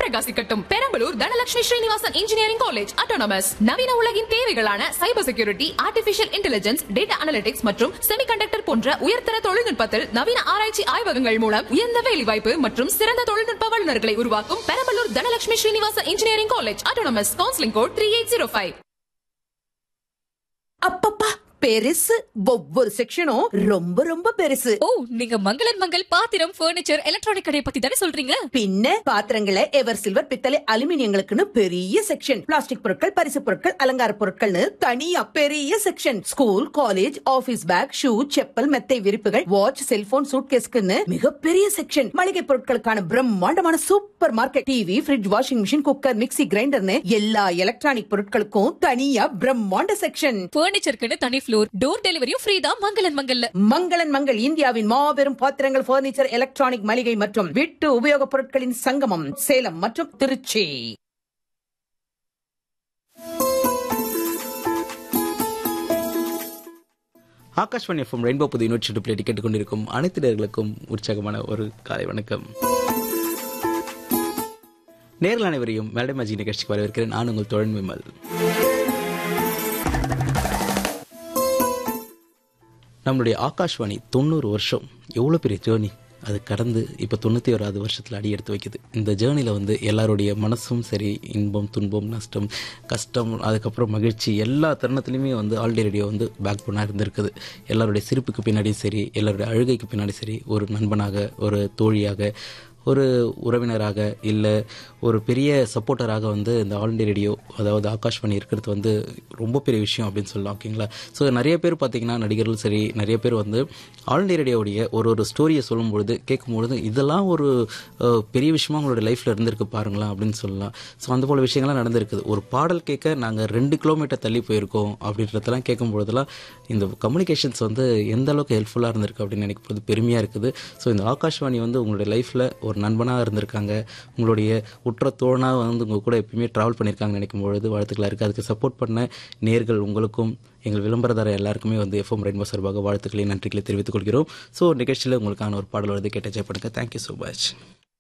பிரகாசிக்கட்டும் Perambalur Dhanalakshmi Srinivasan engineering college autonomous நவீன உலகின் தேவைகளான cyber security artificial intelligence data analytics மற்றும் செமிகண்டக்டர் போன்ற உயர்தர தொழில்நுட்பத்தில் நவீன ஆராய்ச்சி ஆய்வகங்கள் மூலம் உயர்ந்த வேலைவாய்ப்பு மற்றும் சிறந்த தொழில்நுட்ப வல்லுநர்களை உருவாக்கும் Perambalur Dhanalakshmi Srinivasan engineering college autonomous counselling code three eight zero five அப்பப்பா பெருசு ஒவ்வொரு செக்ஷனும் ரொம்ப ரொம்ப பெருசு ஓ நீங்க மங்களன் மங்கள் பாத்திரம் பர்னிச்சர் எலக்ட்ரானிக் கடையை பத்தி தானே சொல்றீங்க பின்ன பாத்திரங்களை எவர் சில்வர் பித்தளை அலுமினியங்களுக்குன்னு பெரிய செக்ஷன் பிளாஸ்டிக் பொருட்கள் பரிசு பொருட்கள் அலங்கார பொருட்கள்னு தனியா பெரிய section school college office bag shoe chappal மெத்தை விரிப்புகள் வாட்ச் செல்போன் சூட்கேஸ்க்குன்னு மிகப்பெரிய செக்ஷன் மளிகை பொருட்களுக்கான பிரம்மாண்டமான super market TV fridge washing machine cooker mixie கிரைண்டர்னு எல்லா எலக்ட்ரானிக் பொருட்களுக்கும் தனியா பிரம்மாண்ட செக்ஷன் பர்னிச்சருக்குன்னு தனி ஃப்ளோர் டோர் டெலிவரியும் ஃப்ரீ தான் மங்களன் மங்கல்ல மங்களன் மங்கள் இந்தியாவின் மாபெரும் பாத்திரங்கள் பர்னிச்சர் எலக்ட்ரானிக் மளிகை மற்றும் வீட்டு உபயோகப் பொருட்களின் சங்கமம் சேலம் மற்றும் திருச்சி ஆகாஷ்வாணி எஃப்எம் ரெயின்போ புது யூனிட் பிளேட் கேட்டுக்கொண்டிருக்கும் அனைத்து நேர்களுக்கும் உற்சாகமான ஒரு காலை வணக்கம் நேரில் அனைவரையும் மேடம் மேஜிக் நிகழ்ச்சிக்கு வரவேற்கிறேன் நான் உங்கள் தோழன் விமல் நம்மளுடைய ஆகாஷ்வாணி தொண்ணூறு வருஷம் எவ்வளோ பெரிய ஜேர்னி அது கடந்து இப்போ தொண்ணூற்றி ஓராவது வருஷத்தில் அடி எடுத்து வைக்குது இந்த ஜேர்னியில் வந்து எல்லாருடைய மனசும் சரி இன்பம் துன்பம் நஷ்டம் கஷ்டம் அதுக்கப்புறம் மகிழ்ச்சி எல்லா தருணத்துலையுமே வந்து ஆல்ரெடி ரேடியோ வந்து பேக் போனாக இருந்திருக்குது எல்லாருடைய சிரிப்புக்கு பின்னாடியும் சரி எல்லாருடைய அழுகைக்கு பின்னாடி சரி ஒரு நண்பனாக ஒரு தோழியாக ஒரு உறவினராக இல்லை ஒரு பெரிய சப்போர்ட்டராக வந்து இந்த ஆல் இண்டியா ரேடியோ அதாவது ஆகாஷ்வாணி இருக்கிறது வந்து ரொம்ப பெரிய விஷயம் அப்படின்னு சொல்லலாம் ஓகேங்களா ஸோ நிறைய பேர் பார்த்தீங்கன்னா நடிகர்கள் சரி நிறைய பேர் வந்து ஆல் இண்டியா ரேடியோவுடைய ஒரு ஒரு ஸ்டோரியை சொல்லும்பொழுது கேட்கும்பொழுது இதெல்லாம் ஒரு அஹ், பெரிய விஷயமா உங்களோட லைஃப்பில் இருந்திருக்கு பாருங்களேன் அப்படின்னு சொல்லலாம் ஸோ அந்த போல விஷயங்கள்லாம் நடந்திருக்குது ஒரு பாடல் கேட்க நாங்கள் ரெண்டு கிலோமீட்டர் தள்ளி போயிருக்கோம் அப்படின்றதெல்லாம் கேட்கும்பொழுதெல்லாம் இந்த கம்யூனிகேஷன்ஸ் வந்து எந்த அளவுக்கு ஹெல்ப்ஃபுல்லாக இருந்திருக்கு அப்படின்னு நினைக்கும் போது பெருமையாக இருக்குது ஸோ இந்த ஆகாஷ்வாணி வந்து உங்களுடைய லைஃப்பில் ஒரு நண்பனாக இருந்திருக்காங்க உங்களுடைய உற்ற தோழனாக வந்து உங்கள் கூட எப்பயுமே ட்ராவல் பண்ணியிருக்காங்கன்னு நினைக்கும் பொழுது வாழ்த்துக்களாக இருக்குது அதுக்கு சப்போர்ட் பண்ண நேர்கள் உங்களுக்கும் எங்கள் விளம்பரதார எல்லாருக்குமே வந்து எஃப்எம் ரெயின்போ சார்பாக வாழ்த்துக்களை நன்றிகளை தெரிவித்துக் கொள்கிறோம் ஸோ நிகழ்ச்சியில் உங்களுக்கான ஒரு பாடல் வருது கேட்ட ஜெயப்படுங்க தேங்க்யூ ஸோ மச்